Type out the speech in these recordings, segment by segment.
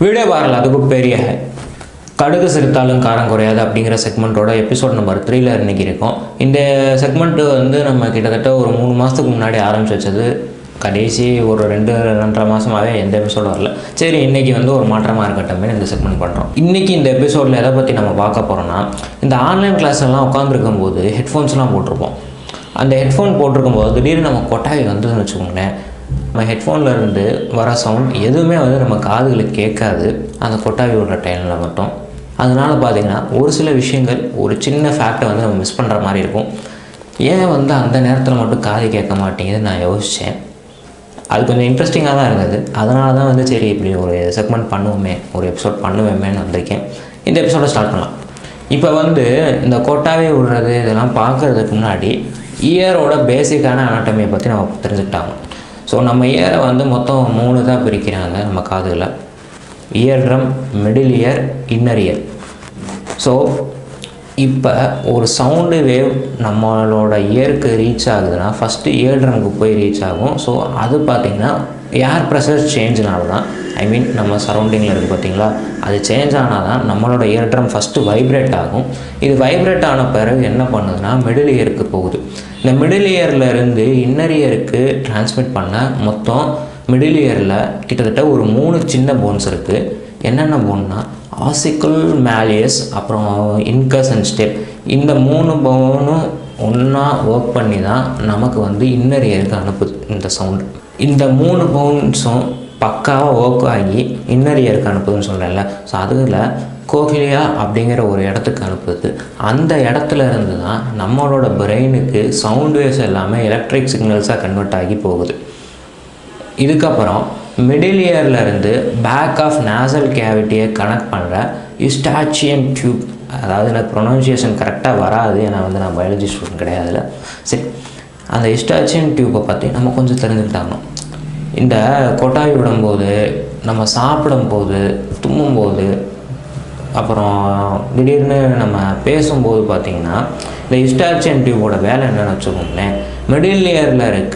video பாருங்கள் அதுக்கு பெரிய கடுகு சிறுத்தாலும் காரம் குறையாது அப்படிங்கிற செக்மெண்ட்டோட எபிசோட் நம்பர் த்ரீல இன்னைக்கு இருக்கோம் இந்த செக்மெண்ட்டு வந்து நம்ம கிட்டத்தட்ட ஒரு மூணு மாதத்துக்கு முன்னாடி ஆரம்பிச்சு வச்சது கடைசி ஒரு ரெண்டு ரெண்டரை மாதமாகவே எந்த எபிசோடும் வரல சரி இன்றைக்கி வந்து ஒரு மாற்றமாக இருக்கட்டுமே இந்த செக்மெண்ட் பண்ணுறோம் இன்றைக்கி இந்த எபிசோடில் எதை பற்றி நம்ம பார்க்க போகிறோம்னா இந்த ஆன்லைன் கிளாஸ் எல்லாம் உட்காந்துருக்கும் போது ஹெட்ஃபோன்ஸ்லாம் போட்டிருப்போம் அந்த ஹெட்ஃபோன் போட்டிருக்கும் போது திடீர்னு நம்ம கொட்டாய் வந்ததுன்னு வச்சுக்கோங்களேன் நம்ம ஹெட்ஃபோனில் இருந்து வர சவுண்ட் எதுவுமே வந்து நம்ம காதுகளுக்கு கேட்காது அந்த கொட்டாவி விடுற டைமில் மட்டும் அதனால் பார்த்தீங்கன்னா ஒரு சில விஷயங்கள் ஒரு சின்ன ஃபேக்டை வந்து நம்ம மிஸ் பண்ணுற மாதிரி இருக்கும் ஏன் வந்து அந்த நேரத்தில் மட்டும் காது கேட்க மாட்டேங்குதுன்னு நான் யோசித்தேன் அது கொஞ்சம் இன்ட்ரெஸ்டிங்காக தான் இருந்தது அதனால தான் வந்து சரி இப்படி ஒரு செக்மெண்ட் பண்ணுவோமே ஒரு எபிசோட் பண்ணுவேமேன்னு வந்திருக்கேன் இந்த எபிசோடை ஸ்டார்ட் பண்ணலாம் இப்போ வந்து இந்த கொட்டாவே விடுறது இதெல்லாம் பார்க்குறதுக்கு முன்னாடி இயரோட பேசிக்கான அனாட்டமியை பற்றி நம்ம தெரிஞ்சுக்கிட்டாங்க ஸோ நம்ம இயரை வந்து மொத்தம் மூணு தான் பிரிக்கிறாங்க நம்ம காதுல ear drum middle ear inner ear so இப்போ ஒரு சவுண்டு வேவ் நம்மளோட இயருக்கு ரீச் ஆகுதுன்னா ஃபஸ்ட்டு இயர் ட்ரம்க்கு போய் ரீச் ஆகும் ஸோ அது பார்த்திங்கன்னா ஏர் ப்ரெஷர் சேஞ்ச்னால தான் ஐ மீன் நம்ம சரௌண்டிங்கில் இருக்குது பார்த்தீங்களா அது சேஞ்ச் ஆனால் தான் நம்மளோட இயர் ட்ரம் ஃபஸ்ட்டு வைப்ரேட் ஆகும் இது வைப்ரேட் ஆன பிறகு என்ன பண்ணுதுன்னா மிடில் இயருக்கு போகுது இந்த மிடில் இயரில் இருந்து இன்னர் இயருக்கு டிரான்ஸ்மிட் பண்ண மொத்தம் மிடில் இயரில் கிட்டத்தட்ட ஒரு மூணு சின்ன போன்ஸ் இருக்குது என்னென்ன போன்னா ஆசிக்கல் மேலியஸ் அப்புறம் இன்கஸ் அண்ட் ஸ்டெப் இந்த மூணு போனும் ஒன்றா ஒர்க் பண்ணி தான் நமக்கு வந்து இன்னர் இயருக்கு அனுப்புது இந்த சவுண்டு இந்த மூணு போன்ஸும் பக்காவாக ஒர்க் ஆகி இன்னர் இயருக்கு அனுப்புதுன்னு சொல்கிறேன்ல ஸோ அதில் கோக்லியா அப்படிங்கிற ஒரு இடத்துக்கு அனுப்புது அந்த இடத்துல இருந்து தான் நம்மளோட பிரெயினுக்கு சவுண்ட் வேவ்ஸ் எல்லாமே எலக்ட்ரிக் சிக்னல்ஸாக கன்வெர்ட் ஆகி போகுது இதுக்கப்புறம் மிடில் இயர்லேருந்து பேக் ஆஃப் நேசல் கேவிட்டியை கனெக்ட் பண்ணுற யுஸ்டாச்சியன் டியூப் அதாவது எனக்கு ப்ரொனவுன்சியேஷன் கரெக்டாக வராது ஏன்னா வந்து நான் பயாலஜி ஸ்டூடெண்ட் கிடையாதுல சரி அந்த யுஸ்டாச்சியன் டியூப்பை பற்றி நம்ம கொஞ்சம் தெரிஞ்சுக்கிட்டாங்க இந்த கொட்டாய் விடும்போது நம்ம சாப்பிடும்போது தும்மும்போது அப்புறம் திடீர்னு நம்ம பேசும்போது பார்த்திங்கன்னா இந்த யுஸ்டாச்சியன் டியூபோட வேலை என்னென்னு வச்சுக்கோங்களேன் மிடில் இயரில் இருக்க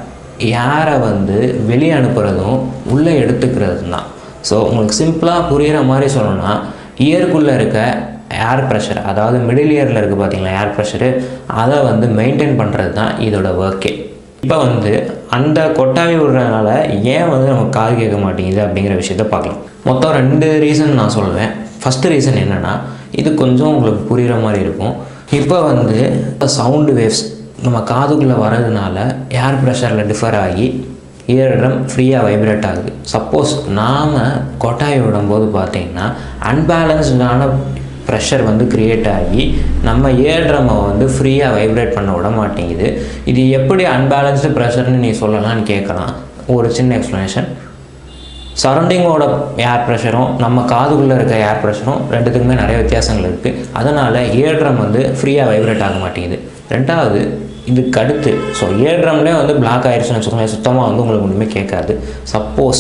யாரை வந்து வெளியே அனுப்புகிறதும் உள்ளே எடுத்துக்கிறதும் தான் ஸோ உங்களுக்கு சிம்பிளாக புரிகிற மாதிரி சொல்லணும்னா இயருக்குள்ளே இருக்க ஏர் ப்ரெஷர் அதாவது மிடில் இயரில் இருக்குது பார்த்தீங்களா ஏர் ப்ரெஷரு அதை வந்து மெயின்டைன் பண்ணுறது தான் இதோட ஒர்க்கே இப்போ வந்து அந்த கொட்டாவி விடுறதுனால ஏன் வந்து நமக்கு காது கேட்க மாட்டேங்குது அப்படிங்கிற விஷயத்த பார்க்கலாம் மொத்தம் ரெண்டு ரீசன் நான் சொல்லுவேன் ஃபஸ்ட்டு ரீசன் என்னென்னா இது கொஞ்சம் உங்களுக்கு புரிகிற மாதிரி இருக்கும் இப்போ வந்து சவுண்டு வேவ்ஸ் நம்ம காதுக்குள்ளே வர்றதுனால ஏர் ப்ரெஷரில் டிஃபர் ஆகி இயரிடம் ஃப்ரீயாக வைப்ரேட் ஆகுது சப்போஸ் நாம் கொட்டாய் விடும்போது பார்த்திங்கன்னா அன்பேலன்ஸ்டான ப்ரெஷர் வந்து க்ரியேட் ஆகி நம்ம இயர்ட்ரம்மை வந்து ஃப்ரீயாக வைப்ரேட் பண்ண விட மாட்டேங்குது இது எப்படி அன்பேலன்ஸ்டு ப்ரெஷர்னு நீ சொல்லலாம்னு கேட்கலாம் ஒரு சின்ன எக்ஸ்ப்ளனேஷன் சரௌண்டிங்கோட ஏர் ப்ரெஷரும் நம்ம காதுக்குள்ளே இருக்க ஏர் ப்ரெஷரும் ரெண்டுத்துக்குமே நிறைய வித்தியாசங்கள் இருக்குது அதனால் இயர்ட்ரம் வந்து ஃப்ரீயாக வைப்ரேட் ஆக மாட்டேங்குது ரெண்டாவது இதுக்கு அடுத்து ஸோ இயர்ட்ரம்லேயே வந்து பிளாக் ஆயிடுச்சுன்னு வச்சுக்கோங்களேன் சுத்தமாக வந்து உங்களுக்கு ஒன்றுமே கேட்காது சப்போஸ்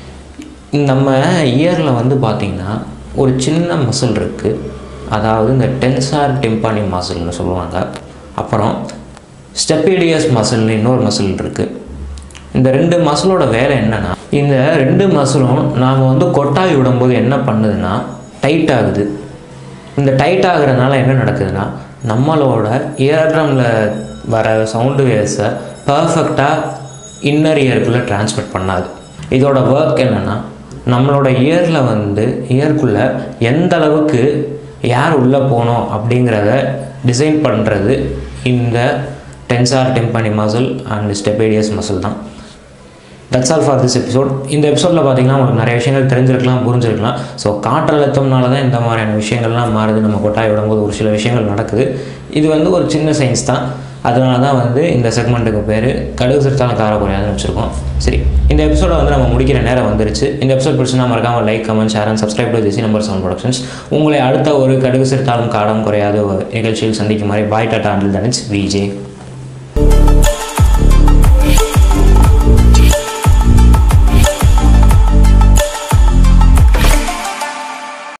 நம்ம இயரில் வந்து பார்த்திங்கன்னா ஒரு சின்ன மசில் இருக்குது அதாவது இந்த டென்சார் டிம்பானி மசில்னு சொல்லுவாங்க அப்புறம் ஸ்டெப்பீடியஸ் மசில்னு இன்னொரு மசில் இருக்குது இந்த ரெண்டு மசிலோட வேலை என்னென்னா இந்த ரெண்டு மசிலும் நாம் வந்து கொட்டாய் விடும்போது என்ன பண்ணுதுன்னா டைட் ஆகுது இந்த டைட் ஆகுறதுனால என்ன நடக்குதுன்னா நம்மளோட இயர்ட்ரமில் வர சவுண்டு வேவ்ஸை பர்ஃபெக்டாக இன்னர் இயருக்குள்ளே டிரான்ஸ்மிட் பண்ணாது இதோட ஒர்க் என்னென்னா நம்மளோட இயரில் வந்து இயர்க்குள்ளே எந்த அளவுக்கு யார் உள்ளே போகணும் அப்படிங்கிறத டிசைன் பண்ணுறது இந்த tensor tympani muscle and stapedius muscle தான் that's all for this episode இந்த எபிசோடில் பார்த்தீங்கன்னா உங்களுக்கு நிறைய விஷயங்கள் தெரிஞ்சிருக்கலாம் புரிஞ்சிருக்கலாம் ஸோ காற்றழுத்தம்னால தான் இந்த மாதிரியான விஷயங்கள்லாம் மாறுது நம்ம கொட்டாய் விடும்போது ஒரு சில விஷயங்கள் நடக்குது இது வந்து ஒரு சின்ன சயின்ஸ் தான் அதனால தான் வந்து இந்த செக்மெண்ட்டுக்கு பேர் கடுகு சிறுத்தாலும் கார குறையாதுன்னு வச்சுருக்கோம் சரி இந்த எபிசோட வந்து நம்ம முடிக்கிற நேரம் வந்துருச்சு இந்த எபிசோட் பிடிச்சுன்னா மறக்காமல் like comment share and subscribe to this number seven productions உங்களை அடுத்த ஒரு கடுகு சிறுத்தாலும் காரம் குறையாத ஒரு நிகழ்ச்சியில் சந்திக்கும் மாதிரி பாய் டாட்டா அண்டில் தனிச் விஜே